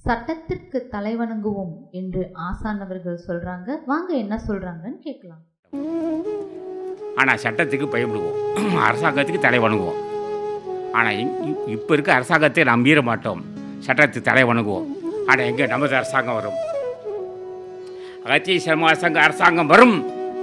சட்டத்திற்கு தலைவணங்குவோம் என்று ஆசானவர்கள் சொல்றாங்க வாங்க என்ன சொல்றாங்கன்னு கேட்கலாம் ஆனால் சட்டத்துக்கு பயப்படுவோம் அரசாங்கத்துக்கு தலை வணங்குவோம் ஆனால் இப்போ இருக்க அரசாங்கத்தை நாம் மீற மாட்டோம் சட்டத்துக்கு தலை வணங்குவோம் ஆனால் எங்கே நமது அரசாங்கம் வரும் அகத்திய சர்ம அரசாங்க அரசாங்கம் வரும்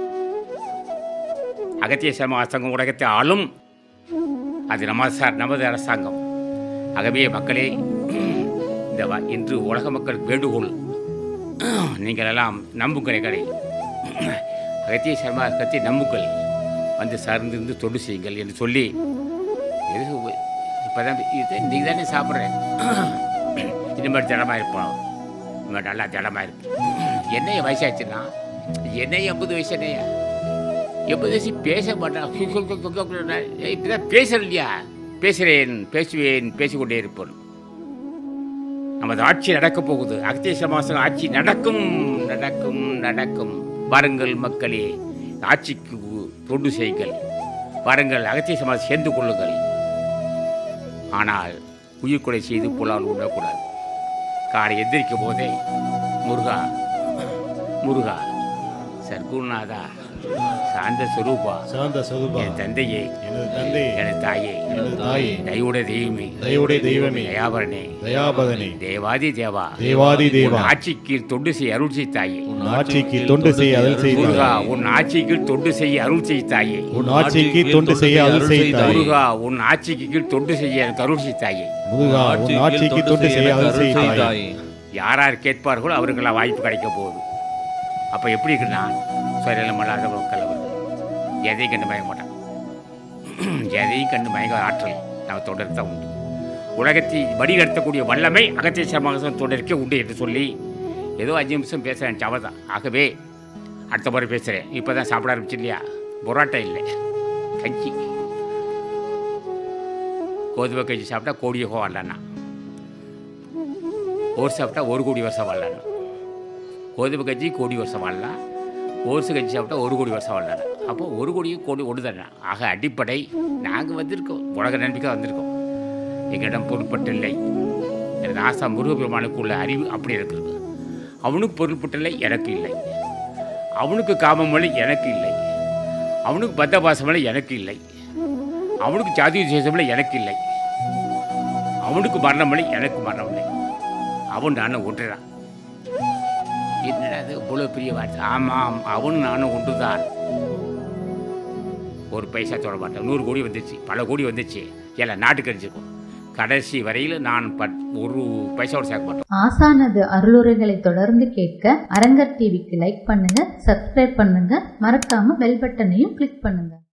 அகத்திய சர்ம அரசாங்கம் உலகத்தை ஆளும் அது நம்ம சார் நமது அரசாங்கம் ஆகவே மக்களே இந்த வ- இன்று உலக மக்களுக்கு வேண்டுகோள் நீங்கள் எல்லாம் நம்புங்கள் எங்களை அகத்திய சர்மா கத்தி நம்புங்கள் வந்து சார்ந்திருந்து தொண்டு செய்யுங்கள் என்று சொல்லி இப்போ தான் இது இன்றைக்கி தானே சாப்பிட்றேன் இனிமேல் திடமாக இருப்போம் இனிமேல் நல்லா திடமாக இருப்போம் என்னைய வயசாச்சுன்னா என்னைய எண்பது வயசு என்னைய எண்பது வயசு பேச மாட்டான் இப்போ தான் பேசுகிறேன் இல்லையா பேசுகிறேன் பேசுவேன் பேசிக்கொண்டே இருப்பேன் நமது ஆட்சி நடக்கப் போகுது அகத்திய சமாசம் ஆட்சி நடக்கும் நடக்கும் நடக்கும் வாருங்கள் மக்களே ஆட்சிக்கு தொண்டு செய்யுங்கள் வாருங்கள் அகத்திய சமாஜம் சேர்ந்து கொள்ளுங்கள் ஆனால் உயிர்கொலை செய்து புலால் உண்ணக்கூடாது காலை எந்திரிக்கும் போதே முருகா முருகா சர்க்குருநாதா சாந்த சுரூபா சாந்த சதுபா என் தந்தையே எனது தந்தை எனது தாயே எனது தாயே தயவுடைய தெய்வமே தயவுடைய தெய்வமே தயாபரனே தயாபதனே தேவாதி தேவா தேவாதி தேவா உன் ஆட்சிக்கு தொண்டு செய் அருள் செய் தாயே உன் ஆட்சிக்கு தொண்டு செய்ய அருள் முருகா செய்தாய் உன் ஆட்சிக்கு தொண்டு செய்ய அருள் செய் தாயே உன் ஆட்சிக்கு தொண்டு செய்ய அருள் செய்தாய் முருகா உன் ஆட்சிக்கு கீழ் தொண்டு செய்ய எனக்கு அருள் செய் தாயே முருகா உன் ஆட்சிக்கு தொண்டு செய்ய அருள் செய்தாய் யார் யார் கேட்பார்களோ அவருக்கெல்லாம் வாய்ப்பு கிடைக்க போகுது அப்போ எப்படி இருக்குன்னா சுயநலம் இல்லாத மக்கள் அவர் எதையும் கண்டு மயங்க மாட்டான் எதையும் கண்டு மயங்க ஆற்றல் நம்ம தொடர்ந்து தான் உண்டு உலகத்தை வடிகடத்தக்கூடிய வல்லமை அகத்திய சமாசம் தொடர்க்கே உண்டு என்று சொல்லி ஏதோ அஞ்சு நிமிஷம் பேசுகிறேன் அவதான் ஆகவே அடுத்த முறை பேசுகிறேன் இப்போ தான் சாப்பிட ஆரம்பிச்சு இல்லையா பொரோட்டா இல்லை கஞ்சி கோதுமை கஞ்சி சாப்பிட்டா கோடியை வரலன்னா ஓர் சாப்பிட்டா ஒரு கோடி வருஷம் வாழலாம் கோதுமை கஞ்சி கோடி வருஷம் வாழலாம் ஓர்சு கஞ்சி சாப்பிட்டா ஒரு கோடி வருஷம் வாழலாம் அப்போ ஒரு கோடியும் கோடி ஒன்று தானே ஆக அடிப்படை நாங்கள் வந்திருக்கோம் உலக நம்பிக்கை வந்திருக்கோம் எங்களிடம் பொருட்பட்டில்லை எனது ஆசா முருகப்பெருமானுக்கு உள்ள அறிவு அப்படி இருக்கிறது அவனுக்கு பொருள்பட்டில்லை எனக்கு இல்லை அவனுக்கு காமமொழி எனக்கு இல்லை அவனுக்கு பத்தபாசமொழி எனக்கு இல்லை அவனுக்கு ஜாதி விசேஷமொழி எனக்கு இல்லை அவனுக்கு மரணமொழி எனக்கு மரணமில்லை அவன் நானும் ஒன்றுதான் என்னடா அது இவ்வளோ பெரிய வார்த்தை ஆமாம் அவனும் நானும் ஒன்றுதான் ஒரு பைசா தொட மாட்டேன் நூறு கோடி வந்துச்சு பல கோடி வந்துச்சு எல்லாம் நாட்டுக்கு அடிச்சிருக்கும் கடைசி வரையில் நான் பட் ஒரு பைசாவோட சேர்க்க மாட்டோம் ஆசானது அருளுரைகளை தொடர்ந்து கேட்க அரங்கர் டிவிக்கு லைக் பண்ணுங்க சப்ஸ்கிரைப் பண்ணுங்க மறக்காம பெல் பட்டனையும் கிளிக் பண்ணுங்க